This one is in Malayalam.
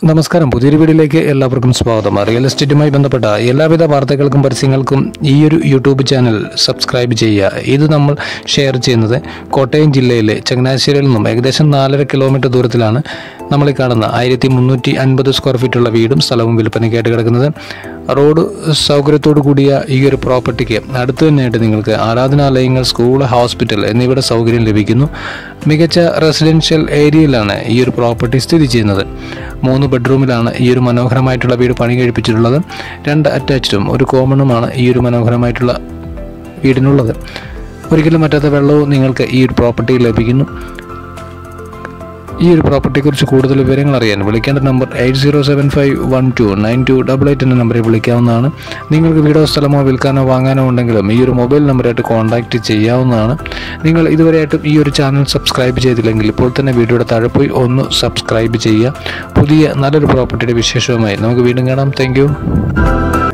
നമസ്കാരം പുതിയൊരു വീഡിയോയിലേക്ക് എല്ലാവർക്കും സ്വാഗതം റിയൽ എസ്റ്റേറ്റുമായി ബന്ധപ്പെട്ട എല്ലാവിധ വാർത്തകൾക്കും പരസ്യങ്ങൾക്കും ഈ ഒരു യൂട്യൂബ് ചാനൽ സബ്സ്ക്രൈബ് ചെയ്യുക ഇത് നമ്മൾ ഷെയർ ചെയ്യുന്നത് കോട്ടയം ജില്ലയിലെ ചങ്ങനാശ്ശേരിയിൽ നിന്നും ഏകദേശം നാലര കിലോമീറ്റർ ദൂരത്തിലാണ് നമ്മൾ ഈ കാണുന്ന ആയിരത്തി മുന്നൂറ്റി അൻപത് സ്ക്വയർ ഫീറ്റുള്ള വീടും സ്ഥലവും വിൽപ്പനയ്ക്കായിട്ട് കിടക്കുന്നത് റോഡ് സൗകര്യത്തോടു കൂടിയ ഈ ഒരു പ്രോപ്പർട്ടിക്ക് അടുത്ത് തന്നെയായിട്ട് നിങ്ങൾക്ക് ആരാധനാലയങ്ങൾ സ്കൂൾ ഹോസ്പിറ്റൽ എന്നിവയുടെ സൗകര്യം ലഭിക്കുന്നു മികച്ച റെസിഡൻഷ്യൽ ഏരിയയിലാണ് ഈ ഒരു പ്രോപ്പർട്ടി സ്ഥിതി ചെയ്യുന്നത് മൂന്ന് ബെഡ്റൂമിലാണ് ഈ ഒരു മനോഹരമായിട്ടുള്ള വീട് പണി കഴിപ്പിച്ചിട്ടുള്ളത് രണ്ട് അറ്റാച്ച്ഡും ഒരു കോമണുമാണ് ഈ ഒരു മനോഹരമായിട്ടുള്ള വീടിനുള്ളത് ഒരിക്കലും പറ്റാത്ത വെള്ളവും നിങ്ങൾക്ക് ഈ ഒരു പ്രോപ്പർട്ടിയിൽ ലഭിക്കുന്നു ഈ ഒരു പ്രോപ്പർട്ടിയെക്കുറിച്ച് കൂടുതൽ വിവരങ്ങൾ അറിയാൻ വിളിക്കേണ്ട number eight zero seven five one two nine two double eight എന്ന നമ്പറിൽ വിളിക്കാവുന്നതാണ് നിങ്ങൾക്ക് വീടോ സ്ഥലമോ വിൽക്കാനോ വാങ്ങാനോ ഉണ്ടെങ്കിലും ഈ ഒരു മൊബൈൽ നമ്പറായിട്ട് കോൺടാക്റ്റ് ചെയ്യാവുന്നതാണ് നിങ്ങൾ ഇതുവരെയായിട്ടും ഈ ഒരു ചാനൽ സബ്സ്ക്രൈബ് ചെയ്തില്ലെങ്കിൽ ഇപ്പോൾ തന്നെ വീഡിയോയുടെ താഴെ പോയി ഒന്ന് സബ്സ്ക്രൈബ് ചെയ്യുക പുതിയ നല്ലൊരു പ്രോപ്പർട്ടിയുടെ വിശേഷവുമായി നമുക്ക് വീണ്ടും കാണാം താങ്ക്